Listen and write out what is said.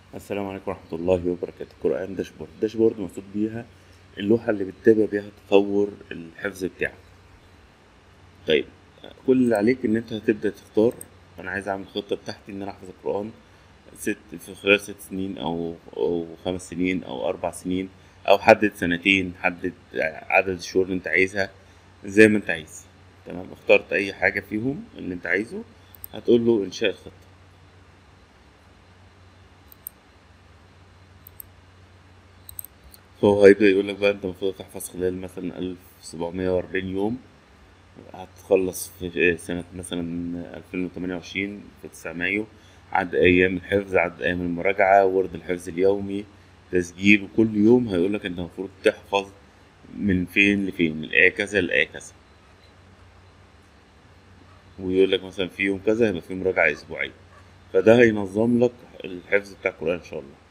السلام عليكم ورحمة الله وبركاته قرآن داشبورد داشبورد مقصود بيها اللوحة اللي بتتابع بيها تطور الحفظ بتاعك طيب كل اللي عليك ان انت هتبدأ تختار انا عايز اعمل خطة بتاعتي ان انا احفظ القرآن ست في خلال ست سنين او او خمس سنين او اربع سنين او حدد سنتين حدد عدد الشهور اللي انت عايزها زي ما انت عايز تمام اخترت اي حاجة فيهم اللي انت عايزه هتقول له انشاء الخطة فهو هيبدأ يقول لك بقى انت المفروض تحفظ خلال مثلا ألف سبعمية وأربعين يوم هتخلص في سنة مثلا ألفين وتمانية وعشرين في تسعة مايو عدد أيام الحفظ عدد أيام المراجعة ورد الحفظ اليومي تسجيل وكل يوم هيقولك انت المفروض تحفظ من فين لفين من الآية كذا للآية كذا ويقول لك مثلا في يوم كذا هيبقى في مراجعة أسبوعية فده هينظم لك الحفظ بتاع القرآن إن شاء الله